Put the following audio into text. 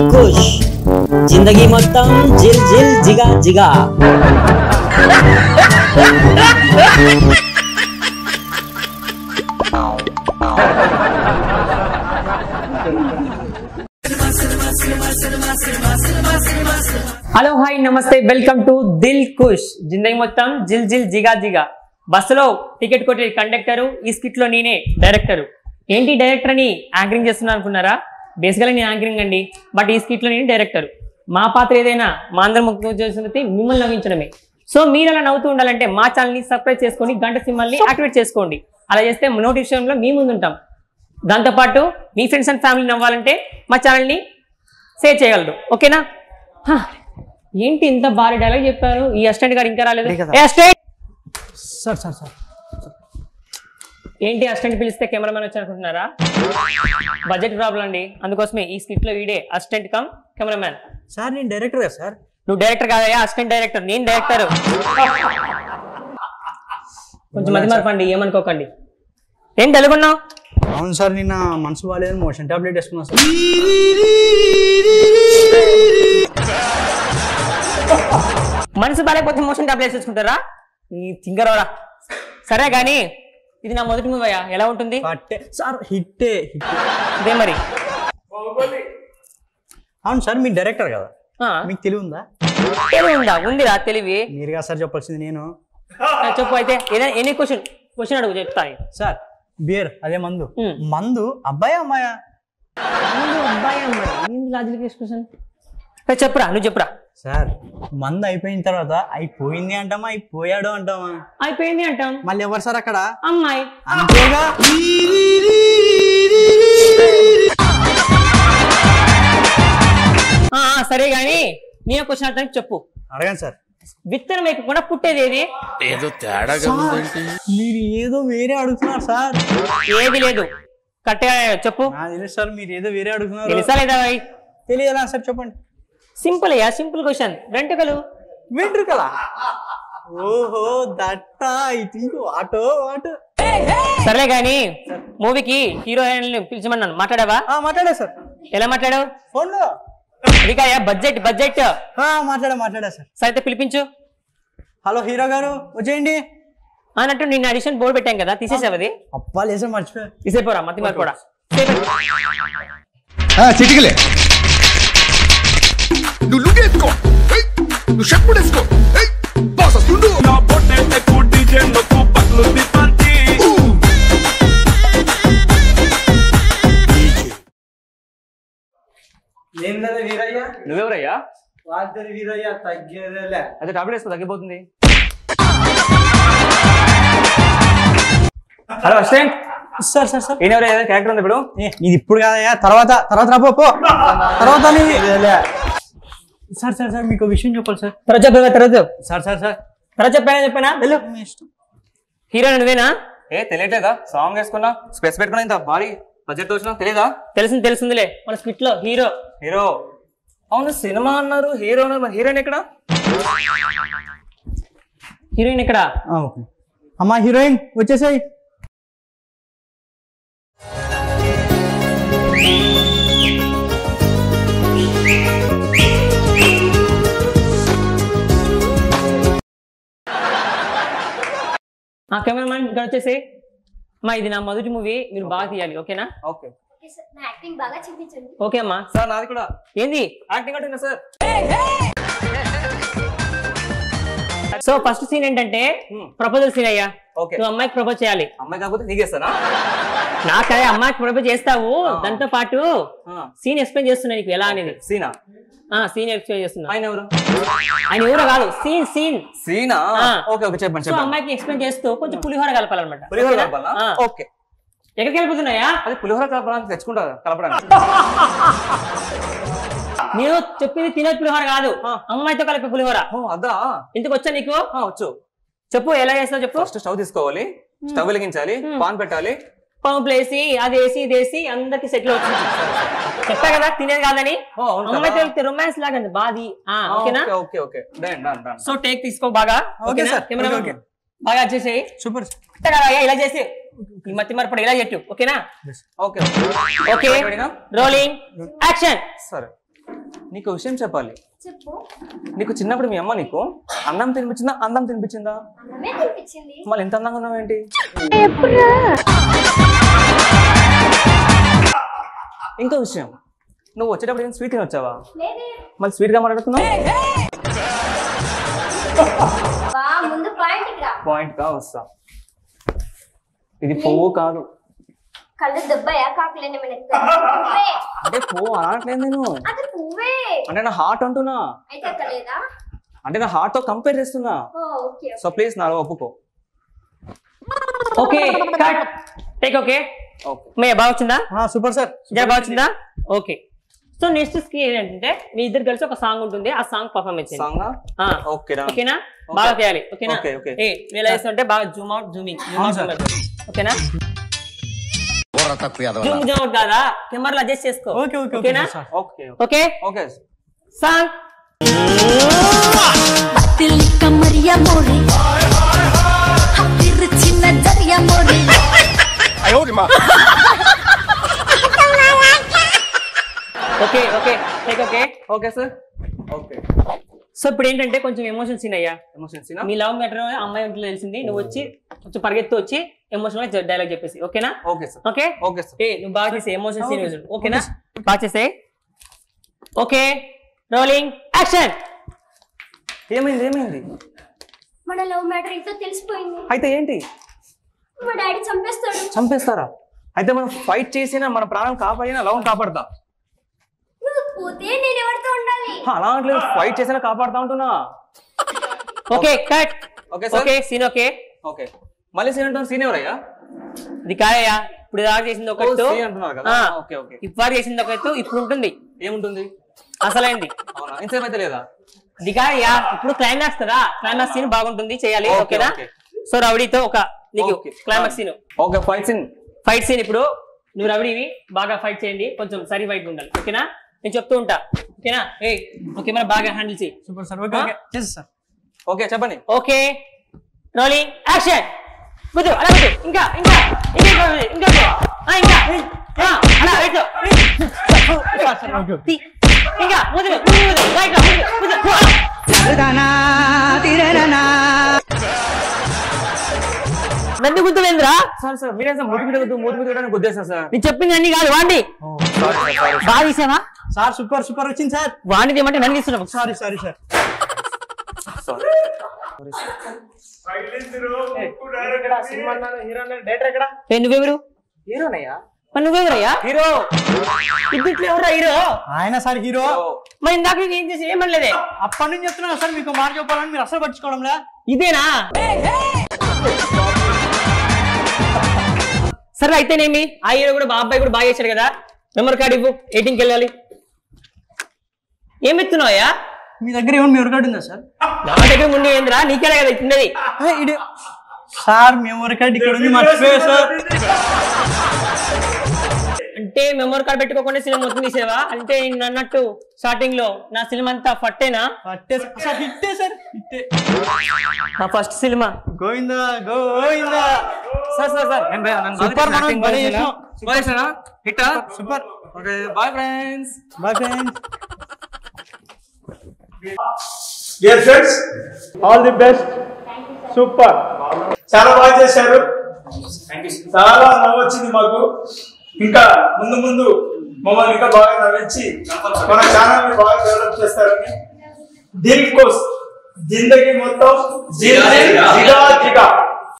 ఖుష్ జిందగీ మొత్తం జిల్ జిల్ జిగా జిగా హలో హాయ్ నమస్తే వెల్కమ్ టు దిల్ కుష్ జిందగీ మొత్తం జిల్ జిల్ జిగా జిగా బస్సులో టికెట్ కొట్టే కండక్టరు ఈ స్కిట్ లో నేనే డైరెక్టర్ ఏంటి డైరెక్టర్ అని యాంకరింగ్ చేస్తున్నా అనుకున్నారా బేసికల్గా నేను యాంకరింగ్ అండి బట్ ఈ స్కిట్ లో నేను డైరెక్టర్ మా పాత్ర ఏదైనా మా అందరం ముఖ్య చేస్తున్నది మిమ్మల్ని నవ్వించడమే సో మీరు అలా నవ్వుతూ ఉండాలంటే మా ఛానల్ని సబ్స్క్రైబ్ చేసుకొని గంట సింబల్ని యాక్టివేట్ చేసుకోండి అలా చేస్తే నోటిఫికేషన్లో మీ ముందు ఉంటాం దాంతోపాటు మీ ఫ్రెండ్స్ అండ్ ఫ్యామిలీ నవ్వాలంటే మా ఛానల్ని షేర్ చేయగలరు ఓకేనా హా, ఏంటి ఇంత భారీ డైలాగ్ చెప్పారు ఈ అసిస్టెంట్ గారు ఇంకా రాలేదు ఏ అసిస్టెంట్ సార్ సార్ సార్ ఏంటి అసిస్టెంట్ పిలిస్తే కెమెరామెన్ వచ్చి అనుకుంటున్నారా బడ్జెట్ ప్రాబ్లం అండి అందుకోసమే ఈ స్కిట్ లో వీడే అసిస్టెంట్ కమ్ కెమెరామెన్ సార్ నేను డైరెక్టర్ కదా సార్ నువ్వు డైరెక్టర్ కాదయా అసిస్టెంట్ డైరెక్టర్ నేను డైరెక్టర్ కొంచెం మతి మార్పండి ఏమనుకోకండి ఏం తెలుగున్నావు అవును సార్ నిన్న మనసు బాగాలేదని మోషన్ టాబ్లెట్ వేసుకున్నా సార్ మనసు బాగాలేకపోతే మోషన్ టాబ్లెట్స్ తెచ్చుకుంటారా ఈ తింగరవరా సరే కానీ ఇది నా మొదటి మూవీ అయ్యా ఎలా ఉంటుంది పట్టే సార్ హిట్టే హిట్ ఇదే మరి అవును సార్ మీరు డైరెక్టర్ కదా ఆ, మీకు తెలివి ఉందా తెలివి ఉందా ఉందిరా తెలివి మీరుగా సార్ చెప్పాల్సింది నేను ఆ, చెప్పు అయితే ఏదైనా ఎనీ క్వశ్చన్ క్వశ్చన్ అడుగు చెప్తాను సార్ బియర్ అదే మందు మ్. మందు అబ్బాయి అమ్మాయా అబ్బాయి అమ్మాయి ఏంది లాజికల్ క్వశ్చన్ చెప్పురా నువ్వు చెప్పురా సార్ మందు అయిపోయిన తర్వాత అయిపోయింది అంటామా అయిపోయాడు అంటామా అయిపోయింది అంటాం మళ్ళీ ఎవరు సార్ అక్కడ అమ్మాయి అంతేగా ఆ, ఆ, సరే గాని నేను క్వశ్చన్ అర్థానికి చెప్పు అడగండి సార్ విత్తనం వేయకుండా పుట్టేది ఏది ఏదో తేడాగా ఉందేంటి మీరు ఏదో వేరే అడుగుతున్నారు సార్ ఏది లేదు కరెక్ట్గా చెప్పు నాకు తెలుసు సార్ మీరు ఏదో వేరే అడుగుతున్నారు తెలుసా లేదా భాయ్? తెలియదా సార్ చెప్పండి సింపుల్ అయ్యా సింపుల్ క్వశ్చన్ వెంట్రుకలు వెంట్రుకలా ఓహో దట్ట ఐ థింక్ ఆటో ఆటో సర్లే గాని మూవీకి హీరోయిన్ పిలిచమన్నాను మాట్లాడావా మాట్లాడా సార్ ఎలా మాట్లాడావు ఫోన్ లో అదికాయా బడ్జెట్ బడ్జెట్ ఆ, మాట్లాడా మాట్లాడా సార్ సరైతే పిలిపించు హలో హీరో గారు వచ్చేయండి అన్నట్టు నిన్న అడిషన్ బోర్డు పెట్టాం కదా తీసేసావు అది అప్పా లేసా మర్చిపోయా తీసేపోరా మతి మరి కూడా చిటికలే నువ్వు లుగేసుకో ఏయ్! నువ్వు షర్ట్ కూడా వేసుకో ఏయ్! బాస్ వస్తుండు Na potente cu DJ no cu paclu di panti ఏం లేదా వీరయ్య నువ్వెవరయ్యా వాద్దరి వీరయ్య తగ్గేదేలే అదే టాబ్లెట్ వేసుకో తగ్గిపోతుంది hello assistant sir sir sir ఈయనెవరు ఏదైనా క్యారెక్టర్ ఉంది ఇప్పుడు ఏ, ఇది ఇప్పుడు కాదయ్యా తర్వాత తర్వాత రాపో పో తర్వాత నీది. సార్ సార్ సార్ మీకు విషయం చెప్పాలి సార్ తర్వాత చెప్పా తర్వాత చెప్పు. సార్ సార్ సార్ తర్వాత చెప్పానా చెప్పానా వెళ్ళు మీ ఇష్టం హీరోయిన్ నువ్వేనా ఏ తెలియట్లేదా సాంగ్ వేసుకున్నా స్పెస్ పెట్టుకున్నా ఇంత భారీ బడ్జెట్ వచ్చినా తెలియదా తెలిసింది తెలిసిందిలే మన స్క్రిప్ట్ లో హీరో హీరో అవును సినిమా అన్నారు హీరో అన్నారు మరి హీరోయిన్ ఎక్కడ హీరోయిన్ ఇక్కడ ఆ, ఓకే అమ్మా హీరోయిన్ వచ్చేసాయి ఆ కెమెరామ్యాన్ ఇక్కడ వచ్చేసి అమ్మా ఇది నా మొదటి మూవీ మీరు బాగా తీయాలి ఓకేనా ఓకే ఓకే సార్ నా యాక్టింగ్ బాగా చూపించండి ఓకే అమ్మా సార్ నాది కూడా ఏంది యాక్టింగ్ అంటున్నా సార్ సో ఫస్ట్ సీన్ ఏంటంటే ప్రపోజల్ సీన్ అయ్యా ఓకే నువ్వు అమ్మాయికి ప్రపోజ్ చేయాలి అమ్మాయి కాకపోతే నీకేస్తానా నాకదే అమ్మాయికి ప్రపోజ్ చేస్తావు దాంతో పాటు ఆ. సీన్ ఎక్స్ప్లెయిన్ చేస్తున్నా నీకు ఎలా అనేది సీనా ఆ సీన్ ఎక్స్ప్లెయిన్ చేస్తున్నా ఆయన ఎవరు ఆయన ఎవరో కాదు సీన్ సీన్ సీనా ఆ. ఓకే ఓకే చెప్పండి సో చెప్పండి అమ్మాయికి ఎక్స్ప్లెయిన్ చేస్తూ కొంచెం పులిహోర కలపాలన్నమాట పులిహోర ఓకేనా? కలపాలా ఆ. ఓకే ఎక్కడికి వెళ్ళిపోతున్నాయా అది పులిహోర కలపడానికి తెచ్చుకుంటా కలపడానికి నేను చెప్పింది తినే పులిహోర కాదు ఆ. అమ్మాయితో కలిపి పులిహోర ఓ అదా ఇందుకు వచ్చా నీకు ఆ, వచ్చు చెప్పు ఎలా చేస్తావు చెప్పు ఫస్ట్ స్టవ్ తీసుకోవాలి స్టవ్ వెలిగించాలి పాన్ పెట్టాలి పంపులు వేసి అది వేసి ఇది వేసి అందరికి సెటిల్ వచ్చింది చెప్పా కదా తినేది కాదని ఓ, అవును కదా. అమ్మాయితో వెళ్తే రొమాన్స్ లాగా ఉంది బాది ఆ, ఆ, ఓకేనా okay okay okay done done done so take తీసుకో బాగా ఓకే ఓకేనా? Sir, camera okay, okay. బాగా వచ్చేసేయి సూపర్ అంతే కదా అయ్యా, ఇలా చేసి ఈ మత్తి మరపడి ఇలా చెట్టు ఓకేనా ఓకే ఓకే రెడీనా రోలింగ్ యాక్షన్ సరే నీకు ఒక విషయం చెప్పాలి చెప్పు నీకు చిన్నప్పుడు మీ అమ్మ నీకు అన్నం తినిపించిందా అందం తినిపించిందా అన్నమే తినిపించింది మళ్ళీ ఎంత అందంగా ఉన్నావు ఏంటి ఇంకో విషయం నువ్వు వచ్చేటప్పుడు ఏం స్వీట్ వచ్చావా లేదే మళ్ళీ స్వీట్ గా మాట్లాడుతున్నావు బా ముందు పాయింట్కి రా పాయింట్ గా వస్తా ఇది పువ్వు కాదు కళ్ళు దెబ్బయా కాకులేని పువ్వే అంటే పువ్వు అనట్లేదు నేను అది పువ్వే అంటే నా హార్ట్ అంటున్నా అయితే అక్కడ లేదా అంటే నా హార్ట్ తో కంపేర్ చేస్తున్నా ఓ ఓకే సో ప్లీజ్ నా ఒప్పుకో okay cut take okay okay మే బాగా వచ్చిందా సూపర్ సార్ జర బాగా వచ్చిందా ఓకే సో నెక్స్ట్ స్కిల్ ఏంటంటే మీ ఇద్దరు కలిసి ఒక సాంగ్ ఉంటుంది ఆ సాంగ్ పర్ఫార్మెన్స్ చేయండి సాంగ్ ఆ, ఓకేనా ఓకేనా బాగా చేయాలి ఓకేనా ఓకే, ఓకే. ఏ మీరు ఎలా చేస్తుంటే బాగా జూమ్ అవుట్ జూమింగ్ జూమ్ అవును అవుట్ సార్. ఓకేనా జూమ్ జూమ్ అవుట్ కాదా కెమెరాలో అడ్జస్ట్ చేసుకో ఓకే ఓకే ఓకేనా okay sir okay okay okay song दिल कमरिया मोरे फिर छिन दरिया मोरे 哎呦我的妈！ okay okay take okay okay sir okay so ఇప్పుడు ఏంటంటే కొంచెం ఎమోషన్స్ అయ్యా ఎమోషన్స్ మీ లవ్ మ్యాటర్ అమ్మాయి ఇంట్లో తెలిసింది నువ్వు వచ్చి కొంచెం పరిగెత్తి వచ్చి ఎమోషనల్ డైలాగ్ చెప్పేసి ఓకేనా okay sir okay okay sir ఏ నువ్వు బాగా చేసే ఎమోషన్ సీన్ ఓకేనా బాగా చేసే ఓకే రోలింగ్ యాక్షన్ ఏమైంది ఏమైంది మన లవ్ మ్యాటర్ ఇంట్లో తెలిసిపోయింది అయితే ఏంటి మా డాడీ చంపేస్తాడు చంపేస్తారా అయితే మనం ఫైట్ చేసినా మన ప్రాణం కాపాడినా లవ్ కాపాడతా నువ్వు పోతే నేను ఎవరితో ఉండాలి హా, అలా అనట్లేదు ఫైట్ చేసినా కాపాడుతా ఉంటున్నా okay cut okay sir okay scene okay okay మళ్ళీ సీన్ అంటాను సీన్ ఎవరయ్యా ఇది కాదయ్యా ఇప్పుడు దాకా చేసింది ఒక ఎత్తు సీన్ అంటున్నారు కదా ఆ, ఓకే ఓకే ఇప్పుడు చేసింది ఒక ఎత్తు ఇప్పుడు ఉంటుంది ఏముంటుంది అసలైంది అవునా ఇంతసేపు అయితే లేదా ఇది కాదయ్యా ఇప్పుడు క్లైమాక్స్ కదా క్లైమాక్స్ సీన్ బాగుంటుంది చేయాలి ఓకే, ఓకేనా ఓకే. సో రౌడీతో ఒక నీకు okay. Climax scene okay fight scene fight scene ఇప్పుడు నువ్వు రౌడీవి బాగా ఫైట్ చేయండి కొంచెం సరి ఫైట్ ఉండాలి ఓకేనా నేను చెప్తూ ఉంటా ఓకేనా ఏ ఓకే మన బాగా హ్యాండిల్ చేయి సూపర్ సార్ ఓకే ఓకే చేసి సార్ ఓకే చెప్పండి ఓకే రోలింగ్ యాక్షన్ కుదు అలా కుదు ఇంకా ఇంకా ఇంకా ఇంకా ఇంకా ఆ, ఇంకా ఆ, అలా రైట్ తీ. ఇంకా ముందు ముందు ముందు రైట్ ముందు ముందు నన్ను గుర్తులేదురా సార్ సార్ మీరే సార్ మూతి మీద వద్దు మూతి మీద వద్దు గుద్దేసా సార్ నేను చెప్పింది అన్ని కాదు వాండి బాగా తీసావా సార్ సూపర్ సూపర్ వచ్చింది సార్ వాణ్ణి తీయమంటే నన్ను తీస్తున్నావు సారీ సారీ సార్ ఏ, నువ్వెవరు హీరోనయ్యా మరి నువ్వెవరయ్యా హీరో ఇద్దట్లో ఎవరా హీరో ఆయన సార్ హీరో మరి ఇందాక నీకు ఏం చేసి ఏమనలేదే అప్పటి నుంచి చెప్తున్నా సార్ మీకు మాట చెప్పాలని మీరు అసలు పట్టించుకోవడంలే ఇదేనా సరే అయితేనేమి ఆ హీరో కూడా మా అబ్బాయి కూడా బాగా చేశాడు కదా మెమరీ కార్డు ఇవ్వు ఎయిటింగ్కి వెళ్ళాలి ఏం ఎత్తున్నావయ్యా మీ దగ్గర ఏమైనా మెమరీ కార్డు ఉందా సార్ నా దగ్గర ముందు ఏందిరా నీకేలా కదా ఇచ్చినది ఏ, ఇడు సార్ మెమరీ కార్డు ఇక్కడ ఉంది మర్చిపోయా సార్ అంటే మెమరీ కార్డ్ పెట్టుకోకుండా సినిమా మొత్తం తీసేవా అంటే నేను అన్నట్టు స్టార్టింగ్ లో నా సినిమా అంతా ఫట్టేనా పట్టే సార్. సార్ హిట్టే సార్ హిట్టే నా first cinema Govinda Govinda sir sir sir నేను బా- నన్ను బాగా సూపర్ చేసిన మనం acting భలే బాగా చేసినా? చేసినాం. బాగా చేసినా? హిట్టా super okay bye friends bye friends dear friends all the best super చాలా బాగా చేశారు చాలా నవ్వొచ్చింది మాకు ఇంకా ముందు ముందు మమ్మల్ని ఇంకా బాగా నవ్వించి మన ఛానల్ ని బాగా డెవలప్ చేస్తారని దీనికోసం జిందగీ మొత్తం జిల్ జిల్ జిగా జిగా